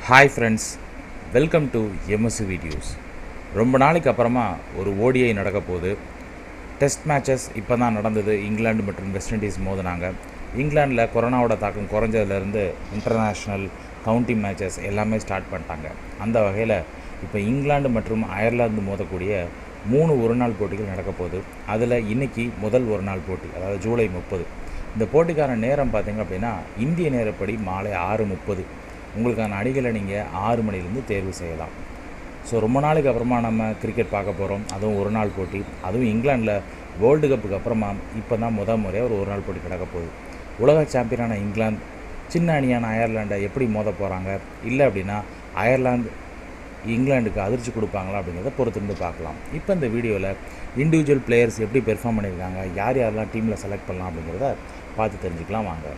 hi friends welcome to MSc videos ரொம்ப நாளைக்கு அப்புறமா ஒரு ஓடிஐ நடக்க போகுது டெஸ்ட் மேட்சஸ் இப்போ தான் நடந்தது இங்கிலாந்து மற்றும் வெஸ்ட் இண்டீஸ் மோதினாங்க இங்கிலாந்தில் கொரோனாவோட தாக்கம் குறைஞ்சதுலேருந்து இன்டர்நேஷ்னல் கவுண்டி மேட்சஸ் எல்லாமே ஸ்டார்ட் பண்ணிட்டாங்க அந்த வகையில் இப்போ இங்கிலாந்து மற்றும் அயர்லாந்து மோதக்கூடிய மூணு ஒரு நாள் போட்டிகள் நடக்க போகுது அதில் இன்னைக்கு முதல் ஒரு நாள் போட்டி அதாவது ஜூலை முப்பது இந்த போட்டிக்கான நேரம் பார்த்தீங்க அப்படின்னா இந்திய நேரப்படி மாலை ஆறு முப்பது உங்களுக்கான அணிகளை நீங்கள் ஆறு மணிலேருந்து தேர்வு செய்யலாம் ஸோ ரொம்ப நாளைக்கு அப்புறமா நம்ம கிரிக்கெட் பார்க்க போகிறோம் அதுவும் ஒரு நாள் போட்டி அதுவும் இங்கிலாந்தில் வேர்ல்டு கப்புக்கு அப்புறமா இப்போ தான் முத முறையாக ஒரு ஒரு நாள் போட்டி நடக்க போகுது உலக சாம்பியனான இங்கிலாந்து சின்ன அணியான அயர்லாண்டை எப்படி மோத போகிறாங்க இல்லை அப்படின்னா அயர்லாந்து இங்கிலாந்துக்கு அதிர்ச்சி கொடுப்பாங்களா அப்படிங்கிறத பொறுத்திருந்து பார்க்கலாம் இப்போ இந்த வீடியோவில் இண்டிவிஜுவல் பிளேயர்ஸ் எப்படி பெர்ஃபார்ம் பண்ணியிருக்காங்க யார் யாரெல்லாம் டீமில் செலக்ட் பண்ணலாம் அப்படிங்கிறத பார்த்து தெரிஞ்சுக்கலாம் வாங்க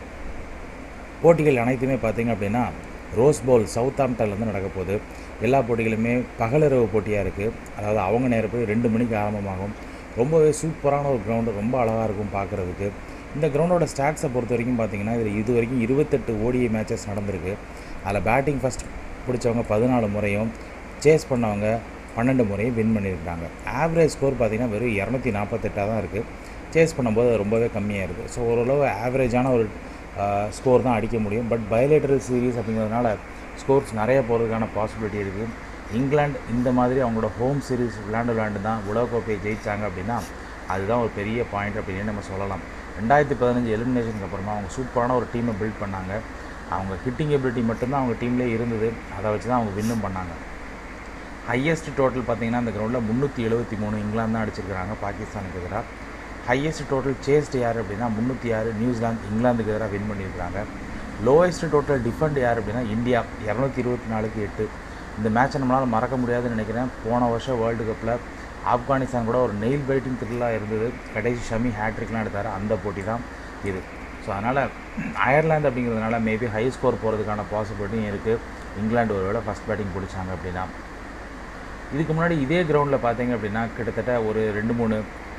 போட்டிகள் அனைத்துமே பார்த்தீங்க அப்படின்னா ரோஸ் பவுல் சவுத் ஆம்டன்லேருந்து நடக்க போகுது எல்லா போட்டிகளுமே பகலிரவு போட்டியாக இருக்குது அதாவது அவங்க நேரப்படி ரெண்டு மணிக்கு ஆரம்பமாகும் ரொம்பவே சூப்பரான ஒரு கிரவுண்டு ரொம்ப அழகாக இருக்கும் பார்க்குறதுக்கு இந்த கிரவுண்டோட ஸ்டாட்ஸை பொறுத்த வரைக்கும் பார்த்தீங்கன்னா இதில் இது வரைக்கும் இருபத்தெட்டு ஓடிஐ மேட்சஸ் நடந்திருக்கு அதில் பேட்டிங் ஃபஸ்ட் பிடிச்சவங்க பதினாலு முறையும் சேஸ் பண்ணவங்க பன்னெண்டு முறையும் வின் பண்ணியிருக்காங்க ஆவரேஜ் ஸ்கோர் பார்த்தீங்கன்னா வெறும் இரநூத்தி நாற்பத்தெட்டாக தான் இருக்குது சேஸ் பண்ணும்போது அது ரொம்பவே கம்மியாக இருக்குது ஸோ ஓரளவு ஆவரேஜான ஒரு ஸ்கோர் தான் அடிக்க முடியும் பட் பயலேட்டரல் சீரீஸ் அப்படிங்கிறதுனால ஸ்கோர்ஸ் நிறைய போகிறதுக்கான பாசிபிலிட்டி இருக்குது இங்கிலாந்து இந்த மாதிரி அவங்களோட ஹோம் சீரீஸ் விளையாண்டு விளையாண்டு தான் உலகக்கோப்பையை ஜெயித்தாங்க அப்படின்னா அதுதான் ஒரு பெரிய பாயிண்ட் அப்படின்னு நம்ம சொல்லலாம் ரெண்டாயிரத்தி பதினஞ்சு எலிமினேஷனுக்கு அப்புறமா அவங்க சூப்பரான ஒரு டீமை பில்ட் பண்ணாங்க அவங்க ஹிட்டிங் எபிலிட்டி மட்டும்தான் அவங்க டீம்லேயே இருந்தது அதை வச்சு தான் அவங்க வின்னும் பண்ணாங்க ஹையஸ்ட் டோட்டல் பார்த்தீங்கன்னா அந்த கிரவுண்டில் முந்நூற்றி எழுபத்தி மூணு இங்கிலாந்து தான் அடிச்சிருக்கிறாங்க பாகிஸ்தானுக்கு எதிராக ஹையஸ்ட் டோட்டல் சேஸ்ட் யார் அப்படின்னா முந்நூற்றி ஆறு நியூசிலாந்து இங்கிலாந்துக்கு எதிராக வின் பண்ணியிருக்காங்க லோவஸ்ட் டோட்டல் டிஃபெண்ட் யார் அப்படின்னா இந்தியா இரநூத்தி இருபத்தி நாலுக்கு எட்டு இந்த மேட்சை நம்மளால் மறக்க முடியாதுன்னு நினைக்கிறேன் போன வருஷம் வேர்ல்டு கப்பில் ஆப்கானிஸ்தான் கூட ஒரு நெயில் பைட்டிங் த்ரில்லாக இருந்தது கடைசி ஷமி ஹேட்ரிக்லாம் எடுத்தார் அந்த போட்டி தான் இது ஸோ அதனால் அயர்லாந்து அப்படிங்கிறதுனால மேபி ஹை ஸ்கோர் போகிறதுக்கான பாசிபிலிட்டியும் இருக்குது இங்கிலாந்து ஒரு வேளை ஃபஸ்ட் பேட்டிங் பிடிச்சாங்க அப்படின்னா இதுக்கு முன்னாடி இதே கிரவுண்டில் பார்த்தீங்க அப்படின்னா கிட்டத்தட்ட ஒரு ரெண்டு மூணு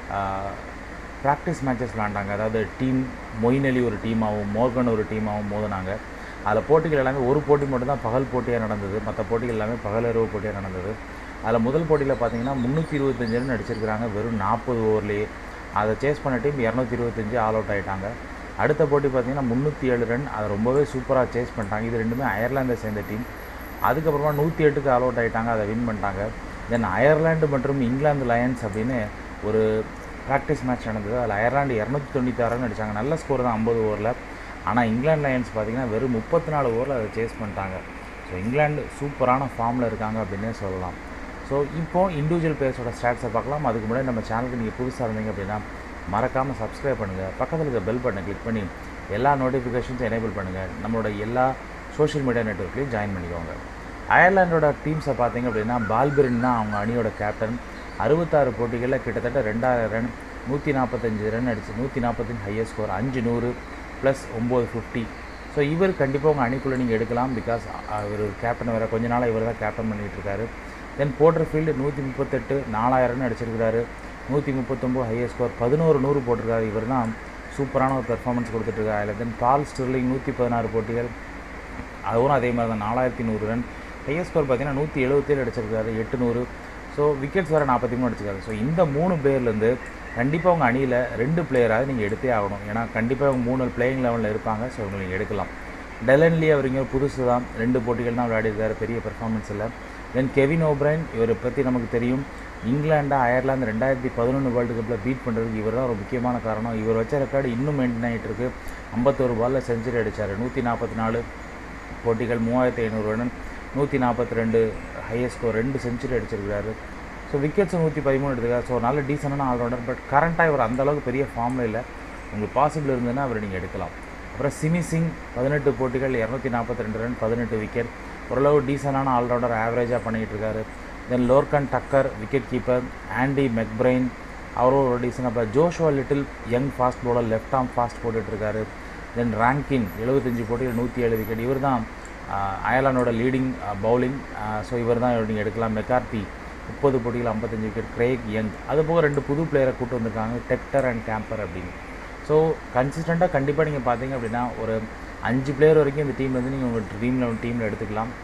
ப்ராக்டிஸ் மேட்சஸ் விளாண்டாங்க அதாவது டீம் மொயின் அலி ஒரு டீமாகவும் மோர்கன் ஒரு டீமாகவும் மோதினாங்க அதில் போட்டிகள் எல்லாமே ஒரு போட்டி மட்டும் தான் பகல் போட்டியாக நடந்தது மற்ற போட்டிகள் எல்லாமே பகல் இரவு போட்டியாக நடந்தது அதில் முதல் போட்டியில் பார்த்தீங்கன்னா முந்நூற்றி இருபத்தஞ்சு ரன் அடிச்சிருக்கிறாங்க வெறும் நாற்பது ஓவர்லேயே அதை சேஸ் பண்ண டீம் இரநூத்தி இருபத்தஞ்சு ஆல் அவுட் ஆகிட்டாங்க அடுத்த போட்டி பார்த்தீங்கன்னா முந்நூற்றி ஏழு ரன் அதை ரொம்பவே சூப்பராக சேஸ் பண்ணிட்டாங்க இது ரெண்டுமே அயர்லாந்தை சேர்ந்த டீம் அதுக்கப்புறமா நூற்றி எட்டுக்கு ஆல் அவுட் ஆகிட்டாங்க அதை வின் பண்ணிட்டாங்க தென் அயர்லாண்டு மற்றும் இங்கிலாந்து லயன்ஸ் அப்படின்னு ஒரு ப்ராக்டிஸ் மேட்ச் நடந்தது அதில் அயர்லாண்டு இரநூத்தி தொண்ணூற்றி ரன் அடித்தாங்க நல்ல ஸ்கோர் தான் ஐம்பது ஓவரில் ஆனால் இங்கிலாந்து லயன்ஸ் பார்த்திங்கன்னா வெறும் முப்பத்தி நாலு ஓவரில் அதை சேஸ் பண்ணிட்டாங்க ஸோ இங்கிலாந்து சூப்பரான ஃபார்மில் இருக்காங்க அப்படின்னே சொல்லலாம் ஸோ இப்போது இண்டிவிஜுவல் பிளேயர்ஸோட ஸ்டாட்ஸை பார்க்கலாம் அதுக்கு முன்னாடி நம்ம சேனலுக்கு நீங்கள் புதுசாக இருந்தீங்க அப்படின்னா மறக்காமல் சப்ஸ்கிரைப் பண்ணுங்கள் பக்கத்தில் இருக்க பெல் பட்டனை கிளிக் பண்ணி எல்லா நோட்டிஃபிகேஷன்ஸும் எனேபிள் பண்ணுங்கள் நம்மளோட எல்லா சோஷியல் மீடியா நெட்ஒர்க்லையும் ஜாயின் பண்ணிக்கோங்க அயர்லாண்டோட டீம்ஸை பார்த்தீங்க அப்படின்னா பால்பிரின் தான் அவங்க அணியோட கேப்டன் அறுபத்தாறு போட்டிகளில் கிட்டத்தட்ட ரெண்டாயிரம் ரன் நூற்றி நாற்பத்தஞ்சு ரன் அடிச்சு நூற்றி நாற்பத்தஞ்சு ஹையஸ்ட் ஸ்கோர் அஞ்சு நூறு ப்ளஸ் ஒம்பது ஃபிஃப்டி ஸோ இவர் கண்டிப்பாக உங்கள் அணிக்குள்ளே நீங்கள் எடுக்கலாம் பிகாஸ் இவர் கேப்டன் வேறு கொஞ்ச நாளாக இவர் தான் கேப்டன் பண்ணிகிட்டு இருக்காரு தென் போட்டர் ஃபீல்டு நூற்றி முப்பத்தெட்டு நாலாயிரம் ரன் அடிச்சிருக்கிறாரு நூற்றி முப்பத்தொம்போது ஹையஸ்ட் ஸ்கோர் பதினோரு நூறு போட்டிருக்காரு இவர் தான் சூப்பரான ஒரு பெர்ஃபார்மன்ஸ் கொடுத்துட்ருக்காரு அதில் தென் பால் ஸ்டிர்லிங் நூற்றி பதினாறு போட்டிகள் அதுவும் அதே மாதிரி தான் நாலாயிரத்தி நூறு ரன் ஹையஸ்ட் ஸ்கோர் பார்த்தீங்கன்னா நூற்றி எழுபத்தேழு அடிச்சிருக்காரு எட்டுநூறு ஸோ விக்கெட்ஸ் வேறு நாற்பத்தி மூணு அடிச்சிருக்காரு ஸோ இந்த மூணு பேர்லேருந்து கண்டிப்பாக உங்கள் அணியில் ரெண்டு பிளேயராக நீங்கள் எடுத்தே ஆகணும் ஏன்னா கண்டிப்பாக அவங்க மூணு பிளேயிங் லெவலில் இருப்பாங்க ஸோ இவங்க நீங்கள் எடுக்கலாம் டெலன்லி அவர் இங்கே புதுசு தான் ரெண்டு போட்டிகள் தான் விளையாடிருக்காரு பெரிய பெர்ஃபார்மன்ஸ் இல்லை தென் கெவின் ஓப்ரைன் இவரை பற்றி நமக்கு தெரியும் இங்கிலாண்டை அயர்லாந்து ரெண்டாயிரத்தி பதினொன்று வேர்ல்டு கப்பில் பீட் பண்ணுறதுக்கு இவர் தான் ஒரு முக்கியமான காரணம் இவர் வச்ச ரெக்கார்டு இன்னும் மெயின்டைன் ஆகிட்டு இருக்கு ஐம்பத்தோரு பாலில் செஞ்சுரி அடித்தார் நூற்றி நாற்பத்தி நாலு போட்டிகள் மூவாயிரத்தி ஐநூறு ரன் நூற்றி நாற்பத்தி ரெண்டு ஹையஸ்ட் ஸ்கோர் ரெண்டு செஞ்சுரி அடிச்சிருக்காரு ஸோ விக்கெட்ஸ் நூற்றி பதிமூணு எடுத்துக்காரு ஸோ நல்ல டீசெண்டான ஆல்ரவுண்டர் பட் கரண்ட்டாக இவர் அந்தளவுக்கு பெரிய ஃபார்மில் இல்லை உங்களுக்கு பாசிபிள் இருந்ததுன்னா அவர் நீங்கள் எடுக்கலாம் அப்புறம் சிமி சிங் பதினெட்டு போட்டிகள் இரநூத்தி நாற்பத்தி ரெண்டு ரன் பதினெட்டு விக்கெட் ஓரளவு டீசெண்டான ஆல்ரவுண்டர் ஆவரேஜாக பண்ணிகிட்டு இருக்காரு then Lorcan Tucker wicket keeper Andy McBrine அவரும் ஒரு டீசன் அப்புறம் Joshua Little young fast bowler left arm fast போட்டுட்ருக்காரு தென் ரேங்கின் எழுபத்தஞ்சு போட்டிகள் நூற்றி ஏழு விக்கெட் இவர் தான் அயர்லாண்டோட லீடிங் பவுலிங் ஸோ இவர் தான் நீங்கள் எடுக்கலாம் மெக்கார்த்தி முப்பது போட்டிகள் ஐம்பத்தஞ்சு விக்கெட் கிரேக் யங் அது போக ரெண்டு புது பிளேயரை கூட்டு வந்திருக்காங்க டெக்டர் அண்ட் கேம்பர் அப்படின்னு ஸோ கன்சிஸ்டண்ட்டாக கண்டிப்பாக நீங்கள் பார்த்தீங்க அப்படின்னா ஒரு அஞ்சு பிளேயர் வரைக்கும் இந்த டீம்லேருந்து நீங்கள் உங்கள் ட்ரீம் லெவன் டீமில் எடுத்துக்கலாம்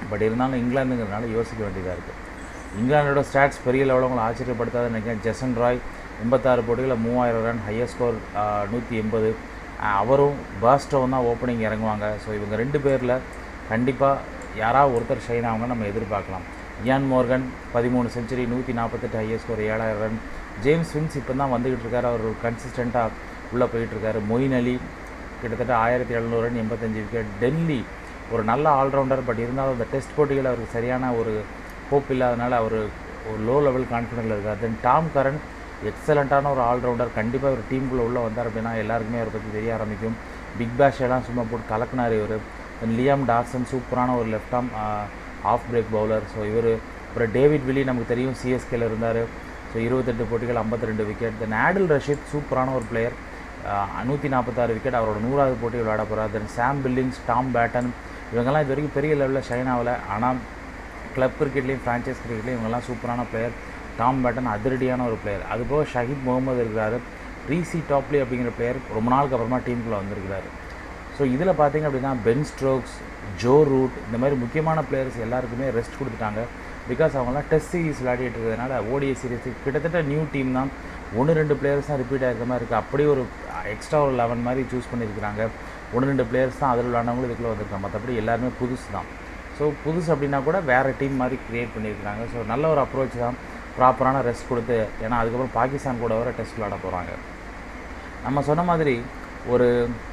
பட் இருந்தாலும் இங்கிலாந்துங்கிறதுனால யோசிக்க வேண்டியதாக இருக்குது இங்கிலாண்டோட ஸ்டாட்ஸ் பெரிய லெவலில் உங்களை ஆச்சரியப்படுத்தாதுன்னு நினைக்கிறேன் ஜெசன் ராய் எண்பத்தாறு போட்டிகளில் மூவாயிரம் ரன் ஹையஸ்ட் ஸ்கோர் நூற்றி எண்பது அவரும் பாஸ்டோவும் தான் ஓப்பனிங் இறங்குவாங்க ஸோ இவங்க ரெண்டு பேரில் கண்டிப்பாக யாராவது ஒருத்தர் ஷைன் ஆகுங்க நம்ம எதிர்பார்க்கலாம் இயான் மோர்கன் பதிமூணு செஞ்சுரி நூற்றி நாற்பத்தெட்டு ஹையஸ்ட் ஸ்கோர் ஏழாயிரம் ரன் ஜேம்ஸ் வின்ஸ் இப்போ தான் வந்துக்கிட்டு இருக்காரு அவர் கன்சிஸ்டண்ட்டாக உள்ளே போயிட்டுருக்காரு மொயின் அலி கிட்டத்தட்ட ஆயிரத்தி எழுநூறு ரன் எண்பத்தஞ்சு விக்கெட் டெல்லி ஒரு நல்ல ஆல்ரவுண்டர் பட் இருந்தாலும் அந்த டெஸ்ட் போட்டிகள் அவருக்கு சரியான ஒரு ஹோப் இல்லாதனால அவர் ஒரு லோ லெவல் கான்ஃபிடென்ட்டில் இருக்கார் தென் டாம் கரன் எக்ஸலண்ட்டான ஒரு ஆல்ரவுண்டர் கண்டிப்பாக ஒரு டீமுக்குள்ளே உள்ளே வந்தார் அப்படின்னா எல்லாருக்குமே அவரை பற்றி தெரிய ஆரம்பிக்கும் பிக் பேஷ் எல்லாம் சும்மா போட்டு கலக்குனார் இவர் தென் லியாம் டார்சன் சூப்பரான ஒரு left arm of break bowler so இவர் அப்புறம் டேவிட் வில்லி நமக்கு தெரியும் சிஎஸ்கேல இருந்தார் ஸோ இருபத்தெட்டு போட்டிகள் ஐம்பத்தி ரெண்டு விக்கெட் தென் ஆடில் ரஷீத் சூப்பரான ஒரு பிளேயர் நூற்றி நாற்பத்தாறு விக்கெட் அவரோட நூறாவது போட்டி விளையாட போகிறார் then Sam Billings Tom Banton இவங்கெல்லாம் இது வரைக்கும் பெரிய லெவலில் ஷைன் ஆகலை ஆனால் கிளப் கிரிக்கெட்லேயும் ஃப்ரான்ச்சைஸ் கிரிக்கெட்லேயும் இவங்கெல்லாம் சூப்பரான பிளேயர் டாம் பேட்டன் அதிரடியான ஒரு பிளேயர் அதுபோக ஷஹீத் முகமது இருக்கிறாரு ரீசி டாப்லி அப்படிங்கிற பிளேயர் ரொம்ப நாளுக்கு அப்புறமா டீமுக்குள்ளே வந்திருக்கிறாரு ஸோ இதில் பார்த்தீங்க அப்படின்னா பென் ஸ்ட்ரோக்ஸ் ஜோ ரூட் இந்த மாதிரி முக்கியமான பிளேயர்ஸ் எல்லாருக்குமே ரெஸ்ட் கொடுத்துட்டாங்க பிகாஸ் அவங்களாம் டெஸ்ட் சீரிஸ் விளையாடிட்டு இருக்கிறதுனால ஓடிஐ சீரிஸ் கிட்டத்தட்ட நியூ டீம் தான் ஒன்று ரெண்டு பிளேயர்ஸ் தான் ரிப்பீட் ஆகிற மாதிரி இருக்குது அப்படியே ஒரு எக்ஸ்ட்ரா ஒரு லெவன் மாதிரி சூஸ் பண்ணியிருக்கிறாங்க ஒன்று ரெண்டு பிளேயர்ஸ் தான் அதில் விளையாண்டவங்களும் இதுக்குள்ளே வந்திருக்காங்க மற்றபடி எல்லாருமே புதுசு தான் ஸோ புதுசு அப்படின்னா கூட வேறு டீம் மாதிரி க்ரியேட் பண்ணியிருக்கிறாங்க ஸோ நல்ல ஒரு அப்ரோச் தான் ப்ராப்பரான ரெஸ்ட் கொடுத்து ஏன்னா அதுக்கப்புறம் பாகிஸ்தான் கூட வர டெஸ்ட் விளையாட போகிறாங்க நம்ம சொன்ன மாதிரி ஒரு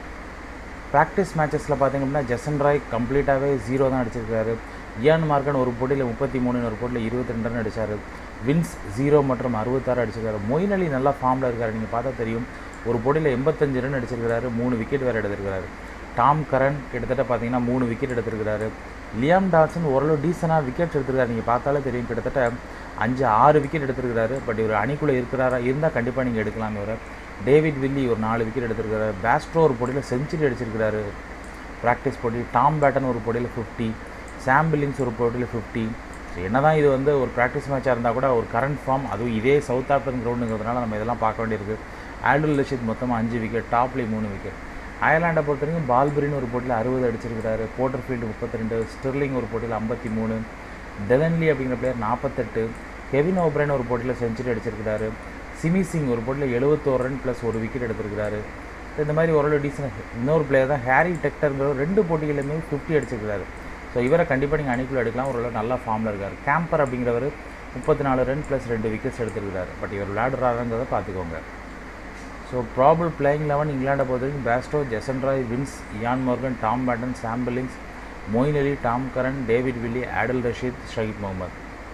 ப்ராக்டிஸ் மேட்சஸில் பார்த்திங்க அப்படின்னா ஜெசன் ராய் கம்ப்ளீட்டாகவே ஜீரோ தான் அடிச்சிருக்காரு இயான் மார்க்கன் ஒரு போட்டியில் முப்பத்தி மூணு ஒரு போட்டியில் இருபத்தி ரெண்டு ரன் அடித்தார் வின்ஸ் ஜீரோ மற்றும் அறுபத்தாறு அடிச்சிருக்காரு மொயின் அலி நல்லா ஃபார்மில் இருக்கார் நீங்கள் பார்த்தா தெரியும் ஒரு போட்டியில் எண்பத்தஞ்சு ரன் அடிச்சிருக்காரு மூணு விக்கெட் வேறு எடுத்திருக்கிறாரு டாம் கரன் கிட்டத்தட்ட பார்த்தீங்கன்னா மூணு விக்கெட் எடுத்திருக்கிறாரு லியாம் டாட்சன் ஓரளவு டீசனாக விக்கெட் எடுத்திருக்காரு நீங்கள் பார்த்தாலே தெரியும் கிட்டத்தட்ட அஞ்சு ஆறு விக்கெட் எடுத்திருக்கிறாரு பட் இவர் அணிக்குள்ளே இருக்கிறாரா இருந்தால் கண்டிப்பாக நீங்கள் எடுக்கலாம் இவரை டேவிட் வில்லி ஒரு நாலு விக்கெட் எடுத்திருக்கிறாரு பேஸ்ட்ரோ ஒரு போட்டியில் செஞ்சுரி அடிச்சிருக்கிறாரு ப்ராக்டிஸ் போட்டி டாம் பேட்டன் ஒரு போட்டியில் ஃபிஃப்டி சாம் பில்லிங்ஸ் ஒரு போட்டியில் ஃபிஃப்டி ஸோ என்ன தான் இது வந்து ஒரு ப்ராக்டிஸ் மேட்சாக இருந்தால் கூட ஒரு கரண்ட் ஃபார்ம் அதுவும் இதே சவுத் ஆஃப்ரிக்கன் கிரவுண்டுங்கிறதுனால நம்ம இதெல்லாம் பார்க்க வேண்டியிருக்கு ஆல்டுல் ரஷீத் மொத்தமாக அஞ்சு விக்கெட் டாப்லி மூணு விக்கெட் அயர்லாண்டை பொறுத்த வரைக்கும் பால்பரின்னு ஒரு போட்டியில் அறுபது அடிச்சிருக்கிறாரு போட்டர்ஃபீல்டு முப்பத்தி ரெண்டு ஸ்டெர்லிங் ஒரு போட்டியில் ஐம்பத்தி மூணு டெலன்லி அப்படிங்கிற பிளேயர் நாற்பத்தெட்டு கெவின் ஓப்ரேன் ஒரு போட்டியில் செஞ்சுரி அடிச்சிருக்கிறாரு சிமி சிங் ஒரு போட்டியில் எழுபத்தோரு ரன் ப்ளஸ் ஒரு விக்கெட் எடுத்திருக்கிறாரு இந்த மாதிரி ஓரளவு டீசென்ட் இன்னொரு பிளேயர் தான் ஹேரி டெக்டருங்கிற ரெண்டு போட்டிகளுமே ஃபிஃப்டி அடிச்சிருக்கிறாரு ஸோ இவரை கண்டிப்பாக நீங்கள் அணிக்குள்ளே எடுக்கலாம் ஓரளவு நல்ல ஃபார்மில் இருக்கார் கேம்பர் அப்படிங்கிறவர் முப்பத்தி நாலு ரன் ப்ளஸ் ரெண்டு விக்கெட்ஸ் எடுத்திருக்கிறாரு பட் இவர் விளையாடுறாருங்கிறத பார்த்துக்கோங்க ஸோ ப்ராபல் பிளேயிங் லெவன் இங்கிலாண்டை பொறுத்த வரைக்கும் Bairstow Jason Roy Vince Eoin Morgan Tom Banton Sam Billings Moeen Ali Tom Curran David Willey Adil Rashid ஷஹீத் முகமது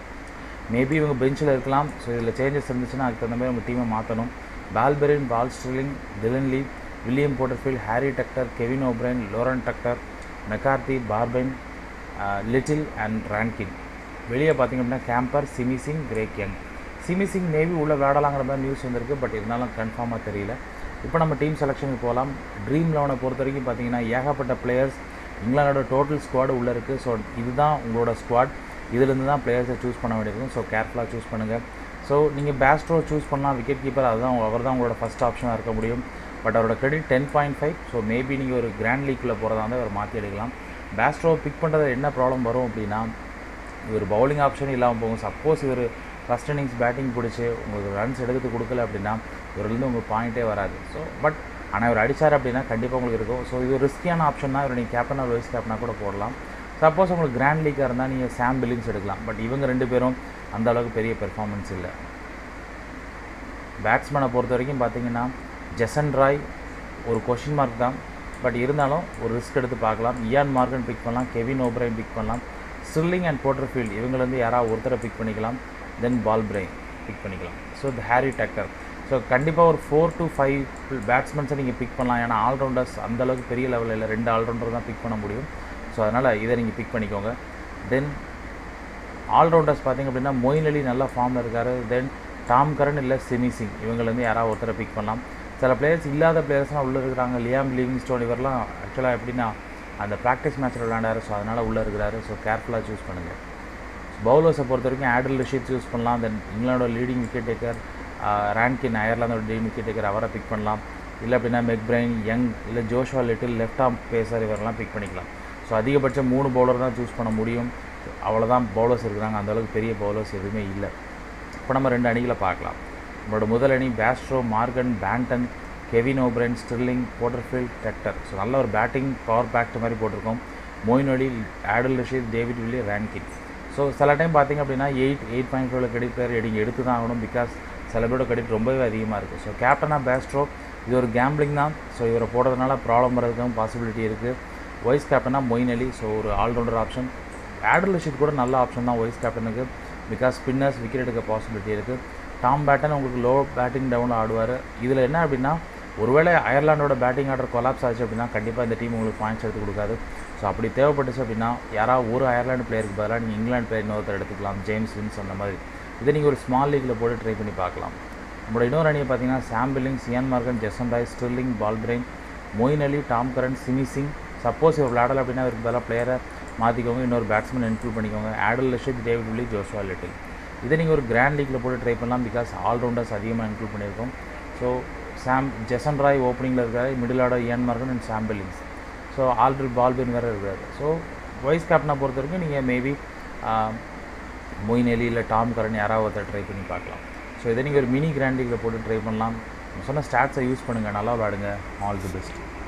மேபி இவங்க பெஞ்சில் இருக்கலாம் ஸோ இதில் சேஞ்சஸ் இருந்துச்சுன்னா அதுக்கு தகுந்த மாதிரி உங்கள் டீமை மாற்றணும் Balbirnie Paul Stirling Delany William Porterfield Harry Tector Kevin O'Brien Lorcan Tucker McCarthy பார்பைன் லிட்டில் அண்ட் ரான்கின் வெளியே பார்த்திங்க அப்படின்னா Campher Simi Singh Craig Young Simi Singh நேவி உள்ளே விளையாடலாங்கிற மாதிரி நியூஸ் வந்திருக்கு பட் இருந்தாலும் கன்ஃபார்மாக தெரியல இப்போ நம்ம டீம் செலெக்ஷனுக்கு போகலாம் ட்ரீம் லெவனை பொறுத்த வரைக்கும் பார்த்தீங்கன்னா ஏகப்பட்ட பிளேயர்ஸ் இங்கிலாண்டோட டோட்டல் ஸ்குவாடு உள்ளே இருக்குது ஸோ இதுதான் உங்களோட ஸ்குவாட் இதுலேருந்து தான் பிளேயர்ஸை சூஸ் பண்ண வேண்டியிருக்கும் ஸோ கேர்ஃபுல்லாக சூஸ் பண்ணுங்கள் ஸோ நீங்கள் பேஸ்ட்ரோ சூஸ் பண்ணலாம் விக்கெட் கீப்பர் அதுதான் அவர் தான் உங்களோட ஃபஸ்ட் ஆப்ஷனாக இருக்க முடியும் பட் அவரோட credit ten point five so maybe நீங்கள் ஒரு கிராண்ட் லீக்கில் போகிறதா இருந்தால் அவர் மாற்றி எடுக்கலாம் பேஸ்ட்ரோ பிக் பண்ணுறது என்ன ப்ராப்ளம் வரும் அப்படின்னா இவர் பவுலிங் ஆப்ஷன் இல்லாமல் போகும் சப்போஸ் இவர் ஃபஸ்ட் இன்னிங்ஸ் பேட்டிங் பிடிச்சி உங்களுக்கு ரன்ஸ் எடுத்து கொடுக்கல அப்படின்னா இவர்லேருந்து உங்களுக்கு பாயிண்ட்டே வராது ஸோ பட் ஆனால் இவர் அடித்தார் அப்படின்னா கண்டிப்பாக உங்களுக்கு இருக்கும் ஸோ இது ரிஸ்கியான ஆப்ஷன் தான் இவர் நீங்கள் கேப்டனாக வைஸ் கேப்டனாக கூட போடலாம் சப்போஸ் உங்களுக்கு கிராண்ட் லீக்காக இருந்தால் நீங்கள் சாம் பில்லிங்ஸ் எடுக்கலாம் பட் இவங்க ரெண்டு பேரும் அந்த அளவுக்கு பெரிய பெர்ஃபார்மன்ஸ் இல்லை பேட்ஸ்மேனை பொறுத்த வரைக்கும் பார்த்தீங்கன்னா ஜெசன் ராய் ஒரு கொஷின் மார்க் தான் பட் இருந்தாலும் ஒரு ரிஸ்க் எடுத்து பார்க்கலாம் இயான் மார்கன் பிக் பண்ணலாம் கெவின் ஓப்ரைன் பிக் பண்ணலாம் ஸ்ரில்லிங் அண்ட் போட்டர்ஃபீல்ட் இவங்கலேருந்து யாராவது ஒருத்தரை பிக் பண்ணிக்கலாம் தென் பால் பிரைன் பிக் பண்ணிக்கலாம் so the Harry Tucker so கண்டிப்பாக ஒரு ஃபோர் டு ஃபைவ் பேட்ஸ்மேன்ஸை நீங்கள் பிக் பண்ணலாம் ஏன்னா ஆல்ரவுண்டர்ஸ் அந்தளவுக்கு பெரிய லெவலில் இல்லை ரெண்டு ஆல்ரவுண்டர் தான் பிக் பண்ண முடியும் ஸோ அதனால் இதை நீங்கள் பிக் பண்ணிக்கோங்க தென் ஆல்ரவுண்டர்ஸ் பார்த்திங்க அப்படின்னா மொயின் அலி நல்லா ஃபார்மில் இருக்கார் தென் டாம் கரன் இல்லை சிமி சிங் இவங்கலேருந்து யாராவது ஒருத்தரை பிக் பண்ணலாம் சில பிளேயர்ஸ் இல்லாத பிளேயர்ஸ்லாம் உள்ளே இருக்கிறாங்க லியாம் லிவிங் ஸ்டோன் இவரெலாம் ஆக்சுவலாக எப்படின்னா அந்த ப்ராக்டிஸ் மேட்ச்சில் விளையாண்டாரு ஸோ அதனால் உள்ளே இருக்கிறாரு ஸோ கேர்ஃபுல்லாக சூஸ் பண்ணுங்கள் பவுலர்ஸை பொறுத்த வரைக்கும் ஆடல் ரிஷீத் சூஸ் பண்ணலாம் தென் இங்கிலாண்டோட லீடிங் விக்கெட் டேக்கர் ரேன்கின் அயர்லாந்தோட லீடிங் விக்கெட் டேக்கர் அவரை பிக் பண்ணலாம் இல்லை அப்படின்னா மெக்பிரைன் யங் இல்லை Joshua Little left arm pacer இவரெல்லாம் பிக் பண்ணிக்கலாம் ஸோ அதிகபட்சம் மூணு பவுலர் தான் சூஸ் பண்ண முடியும் அவ்வளோதான் பவுலர்ஸ் இருக்கிறாங்க அந்தளவுக்கு பெரிய பவுலர்ஸ் எதுவுமே இல்லை இப்போ நம்ம ரெண்டு அணிகளை பார்க்கலாம் நம்மளோட முதல் அணி Bairstow Morgan Banton Kevin O'Brien Stirling Porterfield Tector so நல்ல ஒரு பேட்டிங் பவர் பேக்ட் மாதிரி போட்டிருக்கோம் Moeen Ali Adil Rashid David Willey Rankin so சில டைம் பார்த்தீங்க அப்படின்னா எயிட் எயிட் பாயிண்ட் ஃபைவ்ல கிரெடிட் பிளேயர் நீங்கள் எடுத்து தான் ஆகணும் பிகாஸ் சில பேரோட கிரெடிட் ரொம்பவே அதிகமாக இருக்குது ஸோ கேப்டனாக பேஸ்ட்ரோ இது ஒரு கேம்பிளிங் தான் ஸோ இவரை போடுறதுனால ப்ராப்ளம் வரதுக்கும் பாசிபிலிட்டி இருக்குது வைஸ் கேப்டனாக மொயின் அலி ஸோ ஒரு ஆல்ரவுண்டர் ஆப்ஷன் ஆடல் ரஷீத் கூட நல்ல ஆப்ஷன் தான் வைஸ் கேப்டனுக்கு பிகாஸ் ஸ்பின்னர்ஸ் விக்கெட் எடுக்க பாசிபிலிட்டி இருக்குது டாம் பேட்டன் உங்களுக்கு லோ பேட்டிங் டவுனில் ஆடுவார் இதில் என்ன அப்படின்னா ஒருவேளை அயர்லாண்டோட பேட்டிங் ஆர்டர் கொலாப்ஸ் ஆச்சு அப்படின்னா கண்டிப்பாக இந்த டீம் உங்களுக்கு பாயிண்ட்ஸ் எடுத்து கொடுக்காது ஸோ அப்படி தேவைப்பட்டுச்சு அப்படின்னா யாராவது ஒரு அயர்லாண்டு பிளேயருக்கு பதிலாக நீங்கள் இங்கிலாந்து பிளேயர் இன்னொருத்தர் எடுத்துக்கலாம் ஜேம்ஸ் வின்ஸ் அந்த மாதிரி இதை நீங்கள் ஒரு ஸ்மால் லீக்கில் போட்டு ட்ரை பண்ணி பார்க்கலாம் நம்மளோட இன்னொரு அணியை பார்த்தீங்கன்னா Sam Billing Eoin Morgan Jason Roy Stirling Balbirnie Moeen Ali Tom Curran Simi Singh suppose இவர் விளையாடல அப்படின்னா இவருக்கு பதிலாக பிளேயரை மாற்றிக்கோங்க இன்னொரு பேட்ஸ்மேன் இன்க்ளூட் பண்ணிக்கோங்க Adil Rashid David Willey Joshua Little இதை நீங்கள் ஒரு கிராண்ட் லீக்கில் போட்டு ட்ரை பண்ணலாம் பிகாஸ் ஆல்ரவுண்டர்ஸ் அதிகமாக இன்க்ளூட் பண்ணியிருக்கோம் ஸோ சாம் ஜெசன் ராய் ஓப்பனிங்கில் இருக்காரு middle order Eoin Morgan and Sam Billings so already Balbirnie வேறு இருக்காரு ஸோ வைஸ் கேப்டனை பொறுத்த வரைக்கும் நீங்கள் மேபி மொயின் அலி இல்லை டாம் கரன் யாராவது ஒருத்தர் ட்ரை பண்ணி பார்க்கலாம் ஸோ இதை நீங்கள் ஒரு மினி கிராண்ட் லீக்கில் போட்டு ட்ரை பண்ணலாம் சொன்ன ஸ்டாட்ஸை யூஸ் பண்ணுங்கள் நல்லா விளாடுங்க ஆல் தி பெஸ்ட்